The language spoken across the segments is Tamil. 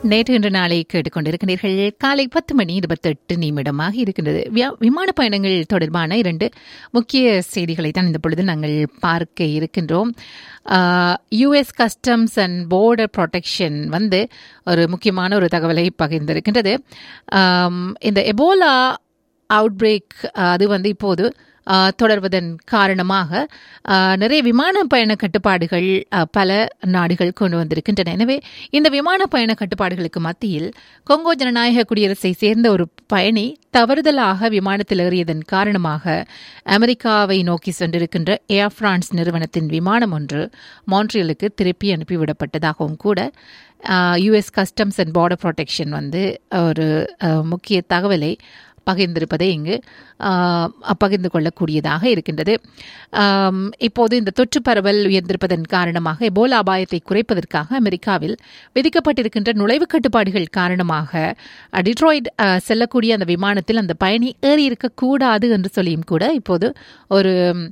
நேற்று இன்று நாளை கேட்டுக்கொண்டிருக்கிறீர்கள் காலை பத்து மணி இருபத்தெட்டு நிமிடமாக இருக்கின்றது வியா- விமான பயணங்கள் தொடர்பான இரண்டு முக்கிய செய்திகளை தான் இந்த பொழுது நாங்கள் பார்க்க இருக்கின்றோம் US customs and border protection வந்து ஒரு முக்கியமான ஒரு தகவலை பகிர்ந்திருக்கின்றது ஆம், இந்த எபோலா அவுட்பிரேக் அது வந்து இப்போது ஆ, தொடர்வதன் காரணமாக ஆ, நிறைய விமான பயண கட்டுப்பாடுகள் ஆ, பல நாடுகள் கொண்டு வந்திருக்கின்றன எனவே இந்த விமான பயண கட்டுப்பாடுகளுக்கு மத்தியில் கொங்கோ ஜனநாயக குடியரசை சேர்ந்த ஒரு பயணி தவறுதலாக விமானத்தில் ஏறியதன் காரணமாக அமெரிக்காவை நோக்கி சென்றிருக்கின்ற ஏர் பிரான்ஸ் நிறுவனத்தின் விமானம் ஒன்று மான்ட்ரியலுக்கு திருப்பி அனுப்பிவிடப்பட்டதாகவும் கூட US customs and border protection வந்து ஒரு ஆ, முக்கிய தகவலை பகிர்ந்திருப்பதை இங்கு ஆஹ், பகிர்ந்து கொள்ளக்கூடியதாக இருக்கின்றது ஆம், இப்போது இந்த தொற்று பரவல் உயர்ந்திருப்பதன் காரணமாக எபோலா அபாயத்தை குறைப்பதற்காக அமெரிக்காவில் விதிக்கப்பட்டிருக்கின்ற நுழைவு கட்டுப்பாடுகள் காரணமாக அஹ், டிட்ராய்ட் அஹ், செல்லக்கூடிய அந்த விமானத்தில் அந்த பயணி ஏறி இருக்கக்கூடாது என்று சொல்லியும் கூட இப்போது ஒரு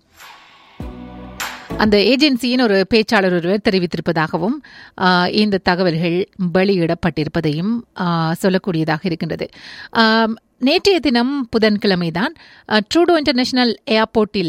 அந்த ஏஜென்சியின் ஒரு பேச்சாளர் ஒருவர் தெரிவித்திருப்பதாகவும் ஆஹ், இந்த தகவல்கள் வெளியிடப்பட்டிருப்பதையும் ஆஹ், சொல்லக்கூடியதாக இருக்கின்றது ஆம், நேற்றைய தினம் புதன்கிழமைதான் அஹ், ட்ரூடோ இன்டர்நேஷனல் ஏர்போர்ட்டில்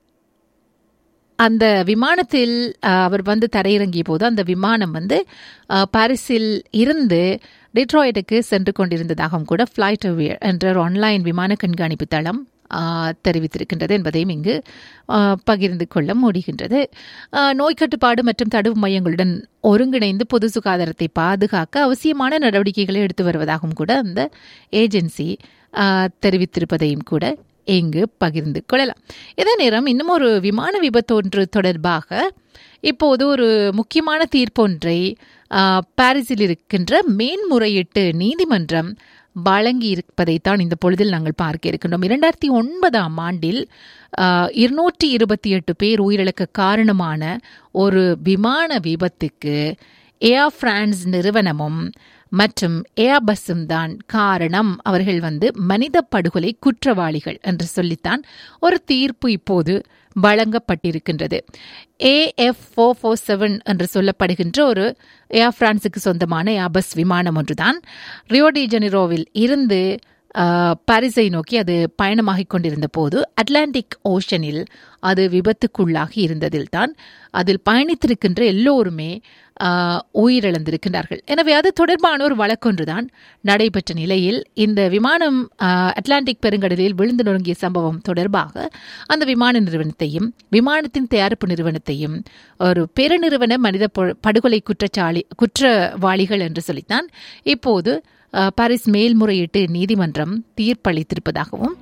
அந்த விமானத்தில் அஹ், அவர் வந்து தரையிறங்கிய போது அந்த விமானம் வந்து அஹ், பாரிஸில் இருந்து டிட்ராய்டுக்கு சென்று கொண்டிருந்ததாகவும் கூட ஃப்ளைட் அவேர் என்ற ஒரு ஆன்லைன் விமான கண்காணிப்பு தளம் அஹ், தெரிவித்திருக்கின்றது என்பதையும் இங்கு அஹ், பகிர்ந்து கொள்ள முடிகின்றது அஹ், நோய் கட்டுப்பாடு மற்றும் தடுப்பு மையங்களுடன் ஒருங்கிணைந்து பொது சுகாதாரத்தை பாதுகாக்க அவசியமான நடவடிக்கைகளை எடுத்து வருவதாகவும் கூட அந்த ஏஜென்சி அஹ், தெரிவித்திருப்பதையும் கூட இங்கு பகிர்ந்து கொள்ளலாம் இதே நேரம் இன்னும் ஒரு விமான விபத்தொன்று தொடர்பாக இப்போது ஒரு முக்கியமான தீர்ப்பொன்றை ஆ, பாரிஸில் இருக்கின்ற மேன்முறையீட்டு நீதிமன்றம் வழங்கி இருப்பதைத்தான் இந்த பொழுதில் நாங்கள் பார்க்க இருக்கின்றோம் இரண்டாயிரத்தி ஒன்பதாம் ஆண்டில் இருநூற்றி இருபத்தி எட்டு பேர் உயிரிழக்க காரணமான ஒரு விமான விபத்துக்கு ஏர் பிரான்ஸ் நிறுவனமும் மற்றும் ஏர்பஸ்ஸும் தான் காரணம் அவர்கள் வந்து மனித படுகொலை குற்றவாளிகள் என்று சொல்லித்தான் ஒரு தீர்ப்பு இப்போது வழங்கப்பட்டிருக்கின்றது ஏஎஃப் ஃபோர் ஃபோர் செவன் என்று சொல்லப்படுகின்ற ஒரு ஏர் பிரான்ஸுக்கு சொந்தமான ஏர்பஸ் விமானம் ஒன்றுதான் ரியோ டி ஜெனிரோவில் இருந்து ஆஹ், பாரிஸை நோக்கி அது பயணமாகிக் கொண்டிருந்த போது அட்லாண்டிக் ஓஷனில் அது விபத்துக்குள்ளாகி இருந்ததில் தான் அதில் பயணித்திருக்கின்ற எல்லோருமே ஆஹ், உயிரிழந்திருக்கின்றார்கள் எனவே அது தொடர்பான ஒரு வழக்கொன்றுதான் நடைபெற்ற நிலையில் இந்த விமானம் ஆஹ், அட்லாண்டிக் பெருங்கடலில் விழுந்து நொறுங்கிய சம்பவம் தொடர்பாக அந்த விமான நிறுவனத்தையும் விமானத்தின் தயாரிப்பு நிறுவனத்தையும் ஒரு பெருநிறுவன மனித பொ- படுகொலை குற்றச்சாளி குற்றவாளிகள் என்று சொல்லித்தான் இப்போது ஆஹ், பாரிஸ் மேல்முறையீட்டு நீதிமன்றம் தீர்ப்பளித்திருப்பதாகவும்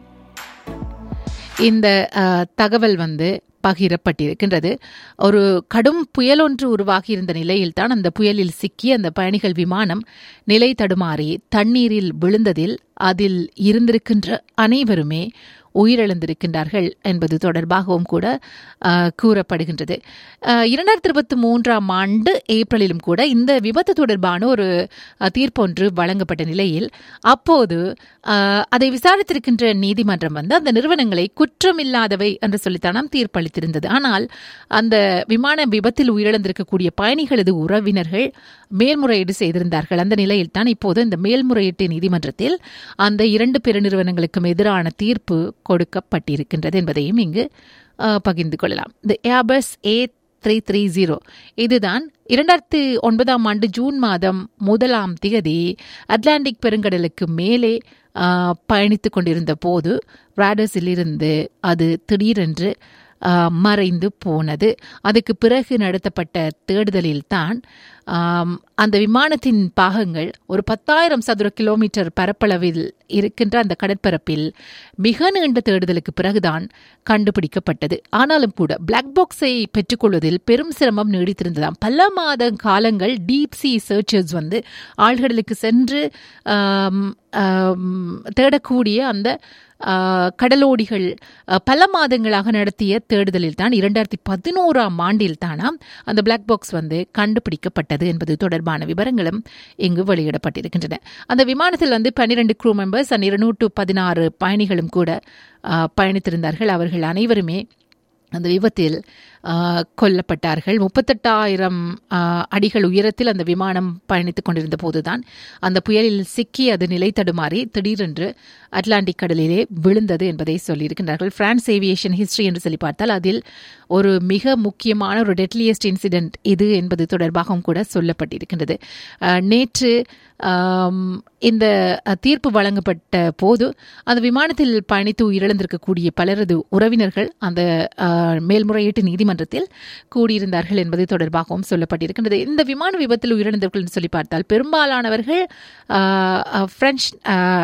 இந்த அஹ், தகவல் வந்து பகிரப்பட்டிருக்கின்றது ஒரு கடும் புயல் ஒன்று உருவாகியிருந்த நிலையில்தான் அந்த புயலில் சிக்கி அந்த பயணிகள் விமானம் நிலை தடுமாறி தண்ணீரில் விழுந்ததில் அதில் இருந்திருக்கின்ற அனைவருமே உயிரிழந்திருக்கின்றார்கள் என்பது தொடர்பாகவும் கூட அஹ், கூறப்படுகின்றது அஹ், இரண்டாயிரத்தி இருபத்தி மூன்றாம் ஆண்டு ஏப்ரலிலும் கூட இந்த விபத்து தொடர்பான ஒரு அஹ், தீர்ப்பொன்று வழங்கப்பட்ட நிலையில் அப்போது அஹ், அதை விசாரித்திருக்கின்ற நீதிமன்றம் வந்து அந்த நிறுவனங்களை குற்றமில்லாதவை என்று சொல்லித்தானாம் தீர்ப்பளித்திருந்தது ஆனால் அந்த விமான விபத்தில் உயிரிழந்திருக்கக்கூடிய பயணிகளது உறவினர்கள் மேல்முறையீடு செய்திருந்தார்கள் அந்த நிலையில் தான் இப்போது இந்த மேல்முறையீட்டு நீதிமன்றத்தில் அந்த இரண்டு பெருநிறுவனங்களுக்கும் எதிரான தீர்ப்பு கொடுக்கப்பட்டிருக்கின்றது என்பதையும் இங்கு அஹ், பகிர்ந்து கொள்ளலாம் இந்த Airbus A three three zero இதுதான் இரண்டாயிரத்து ஒன்பதாம் ஆண்டு ஜூன் மாதம் முதலாம் திகதி அட்லாண்டிக் பெருங்கடலுக்கு மேலே ஆஹ், பயணித்துக் கொண்டிருந்த போது ராடஸிலிருந்து அது திடீரென்று ஆஹ், மறைந்து போனது அதுக்கு பிறகு நடத்தப்பட்ட தேடுதலில் தான் ஆம், அந்த விமானத்தின் பாகங்கள் ஒரு பத்தாயிரம் சதுர கிலோமீட்டர் பரப்பளவில் இருக்கின்ற அந்த கடற்பரப்பில் மிக நீண்ட தேடுதலுக்கு பிறகுதான் கண்டுபிடிக்கப்பட்டது ஆனாலும் கூட பிளாக் பாக்ஸை பெற்றுக்கொள்வதில் பெரும் சிரமம் நீடித்திருந்ததாம் பல மாத காலங்கள் டீப் சி சர்ச்சர்ஸ் வந்து ஆழ்கடலுக்கு சென்று ஆம், ஆம், தேடக்கூடிய அந்த ஆ, கடலோடிகள் ஆ, பல மாதங்களாக நடத்திய தேடுதலில் தான் இரண்டாயிரத்தி பதினோராம் ஆண்டில் தானாம் அந்த பிளாக் பாக்ஸ் வந்து கண்டுபிடிக்கப்பட்டது என்பது தொடர்பான விவரங்களும் இங்கு வெளியிடப்பட்டிருக்கின்றன அந்த விமானத்தில் வந்து பன்னிரண்டு க்ரூ மெம்பர்ஸ் அண்ட் இருநூற்று பதினாறு பயணிகளும் கூட ஆ, பயணித்திருந்தார்கள் அவர்கள் அனைவருமே அந்த விபத்தில் ஆஹ், கொல்லப்பட்டார்கள் முப்பத்தெட்டாயிரம் ஆஹ், அடிகள் உயரத்தில் அந்த விமானம் பயணித்துக் கொண்டிருந்த போதுதான் அந்த புயலில் சிக்கி அது நிலை தடுமாறி திடீரென்று அட்லாண்டிக் கடலிலே விழுந்தது என்பதை சொல்லியிருக்கின்றார்கள் பிரான்ஸ் ஏவியேஷன் ஹிஸ்டரி என்று சொல்லி பார்த்தால் அதில் ஒரு மிக முக்கியமான ஒரு டெட்லியஸ்ட் இன்சிடென்ட் இது என்பது தொடர்பாகவும் கூட சொல்லப்பட்டிருக்கின்றது ஆஹ், நேற்று ஆம், இந்த அஹ், தீர்ப்பு வழங்கப்பட்ட போது அந்த விமானத்தில் பயணித்து உயிரிழந்திருக்கக்கூடிய பலரது உறவினர்கள் அந்த ஆஹ், மேல்முறையீட்டு நீதிமன்றத்தில் கூடியிருந்தார்கள் என்பது தொடர்பாகவும் சொல்லப்பட்டிருக்கின்றது இந்த விமான விபத்தில் உயிரிழந்தவர்கள் என்று சொல்லி பார்த்தால் பெரும்பாலானவர்கள் ஆஹ், அஹ், பிரெஞ்சு ஆஹ்,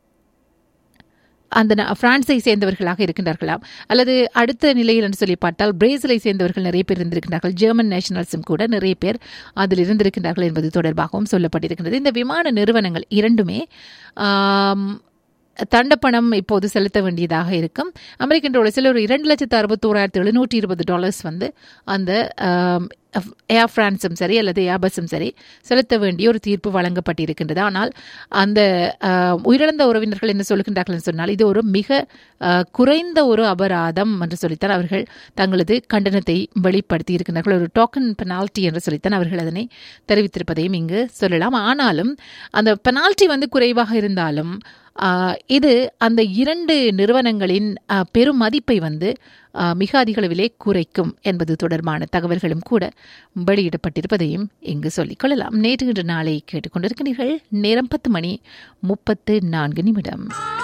அந்த ந- பிரான்ஸை சேர்ந்தவர்களாக இருக்கின்றார்களாம் அல்லது அடுத்த நிலையில் என்று சொல்லி பார்த்தால் பிரேசிலை சேர்ந்தவர்கள் நிறைய பேர் இருந்திருக்கிறார்கள் ஜெர்மன் நேஷனல்ஸும் கூட நிறைய பேர் அதில் இருந்திருக்கின்றார்கள் என்பது தொடர்பாகவும் சொல்லப்பட்டிருக்கின்றது இந்த விமான நிறுவனங்கள் இரண்டுமே ஆம், தண்டப்பணம் இப்போது செலுத்த வேண்டியதாக இருக்கும் அமெரிக்கன் டாலர்ஸில் ஒரு இரண்டு லட்சத்து அறுபத்தோராயிரத்து எழுநூற்றி இருபது டாலர்ஸ் வந்து அந்த ஏர் பிரான்ஸும் சரி அல்லது ஏர்பஸும் சரி செலுத்த வேண்டிய ஒரு தீர்ப்பு வழங்கப்பட்டிருக்கின்றது ஆனால் அந்த ஆஹ், உயிரிழந்த உறவினர்கள் என்ன சொல்கின்றார்கள் என்று சொன்னால் இது ஒரு மிக ஆஹ், குறைந்த ஒரு அபராதம் என்று சொல்லித்தான் அவர்கள் தங்களது கண்டனத்தை வெளிப்படுத்தி இருக்கின்றார்கள் ஒரு டோக்கன் பெனால்ட்டி என்று சொல்லித்தான் அவர்கள் அதனை தெரிவித்திருப்பதையும் இங்கு சொல்லலாம் ஆனாலும் அந்த பெனால்ட்டி வந்து குறைவாக இருந்தாலும் ஆஹ், இது அந்த இரண்டு நிறுவனங்களின் ஆஹ், பெரும் மதிப்பை வந்து ஆஹ், மிக அதிக அளவிலே குறைக்கும் என்பது தொடர்பான தகவல்களும் கூட வெளியிடப்பட்டிருப்பதையும் இங்கு சொல்லிக் கொள்ளலாம் நேற்று இன்று நாளை கேட்டுக்கொண்டிருக்கிறீர்கள் நேரம் பத்து மணி முப்பத்து நான்கு நிமிடம்